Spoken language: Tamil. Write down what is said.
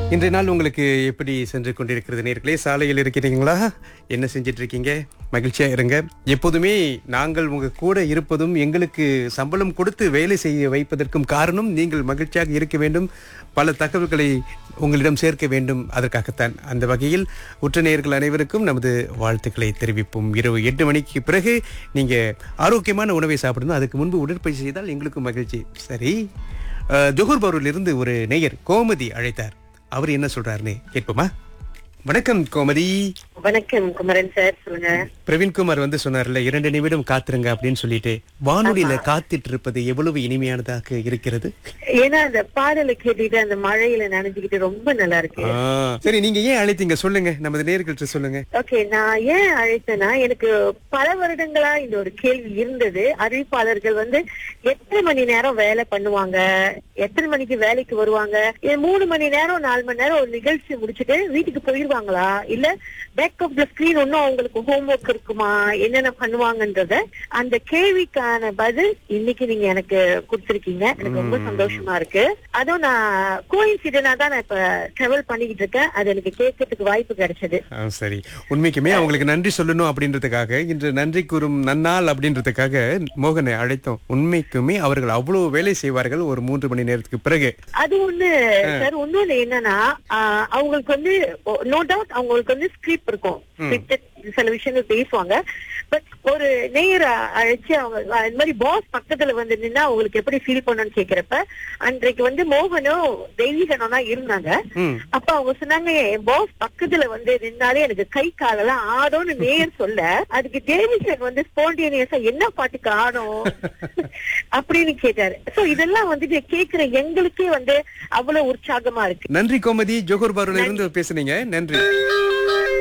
இன்றைய நாள் உங்களுக்கு எப்படி சென்று கொண்டிருக்கிறது நேர்களே சாலையில் இருக்கிறீங்களா என்ன செஞ்சிட்டு இருக்கீங்க மகிழ்ச்சியா இருங்க எப்போதுமே நாங்கள் உங்க கூட இருப்பதும் எங்களுக்கு சம்பளம் கொடுத்து வேலை செய்ய வைப்பதற்கும் காரணம் நீங்கள் மகிழ்ச்சியாக இருக்க வேண்டும் பல தகவல்களை உங்களிடம் சேர்க்க வேண்டும் அதற்காகத்தான் அந்த வகையில் உற்ற நேயர்கள் அனைவருக்கும் நமது வாழ்த்துக்களை தெரிவிப்போம் இரவு எட்டு மணிக்கு பிறகு நீங்க ஆரோக்கியமான உணவை சாப்பிடணும் அதுக்கு முன்பு உடற்பயிற்சி செய்தால் எங்களுக்கும் மகிழ்ச்சி சரி அஹ், ஜொஹூர் பரூரில் இருந்து ஒரு நேயர் கோமதி அழைத்தார் அவர் என்ன சொல்றாருன்னு கேட்போமா வணக்கம் கோமதி வணக்கம் குமரன் சார் சொல்லுங்க பிரவீன்குமார் வந்து சொன்னார்ல இரண்டு நிமிடம் காத்துருங்க அப்படின்னு சொல்லிட்டு வானொலியில காத்துட்டு இருப்பது எவ்வளவு இனிமையானதாக இருக்கிறது ஏன்னா அந்த பாடலை கேட்டுட்டு அந்த மழையில நனைஞ்சுக்கிட்டு ரொம்ப நல்லா இருக்கு ஆ, சரி நீங்க ஏன் அழைத்தீங்க சொல்லுங்க நமது நேர்கள்ட்ட சொல்லுங்க ஓகே நான் ஏன் அழைத்தேன்னா எனக்கு பல வருடங்களா இந்த ஒரு கேள்வி இருந்தது அறிவிப்பாளர்கள் வந்து எத்தனை மணி நேரம் வேலை பண்ணுவாங்க எத்தனை மணிக்கு வேலைக்கு வருவாங்க ஏன் மூணு மணி நேரம் நாலு மணி நேரம் ஒரு நிகழ்ச்சி முடிச்சுட்டு வீட்டுக்கு போயிருவாங்களா இல்ல பேக் ஆஃப் த ஸ்கிரீன் ஒன்னும் அவங்களுக்கு ஹோம்ஒர்க் இருக்குமா என்னென்ன பண்ணுவாங்கன்றத அந்த கேள்விக்கான பதில் இன்னைக்கு நீங்க எனக்கு கொடுத்திருக்கீங்க எனக்கு ரொம்ப சந்தோஷமா இருக்கு அதுவும் நான் கோயின்சிடனா தான் நான் இப்ப டிராவல் பண்ணிக்கிட்டு இருக்கேன் அது எனக்கு கேட்கறதுக்கு வாய்ப்பு கிடைச்சது ஆ, சரி உண்மைக்குமே அவங்களுக்கு நன்றி சொல்லணும் அப்படின்றதுக்காக இன்று நன்றி கூறும் நன்னாள் அப்படின்றதுக்காக மோகனை அழைத்தோம் உண்மைக்குமே அவர்கள் அவ்வளவு வேலை செய்வார்கள் ஒரு மூன்று மணி நேரத்துக்கு பிறகு அது ஒண்ணு சார் இன்னொன்னு என்னன்னா ஆஹ், அவங்களுக்கு வந்து நோ டவுட் அவங்களுக்கு வந்து ஸ்கிரிப்ட் இருக்கும் scripted சில விஷயங்கள் பேசுவாங்க பட் ஒரு நேயர் அழைச்சு அவங்க அஹ், இந்த மாதிரி பாஸ் பக்கத்துல வந்து நின்னா அவங்களுக்கு எப்படி ஃபீல் பண்ணணும்னு கேக்குறப்ப அன்றைக்கு வந்து மோகனும் தெய்வீகனும் தான் இருந்தாங்க ம் அப்ப அவங்க சொன்னாங்க என் பாஸ் பக்கத்துல வந்து நின்னாலே எனக்கு கை காலெல்லாம் ஆடும்னு நேயர் சொல்ல அதுக்கு டேவிசன் வந்து ஸ்பான்டேனியஸா என்ன பாட்டுக்கு ஆடும் அப்படின்னு கேட்டாரு சோ இதெல்லாம் வந்துட்டு கேக்குற எங்களுக்கே வந்து அவ்வளவு உற்சாகமா இருக்கு நன்றி கோமதி ஜோகர் பாருல இருந்து பேசுனீங்க நன்றி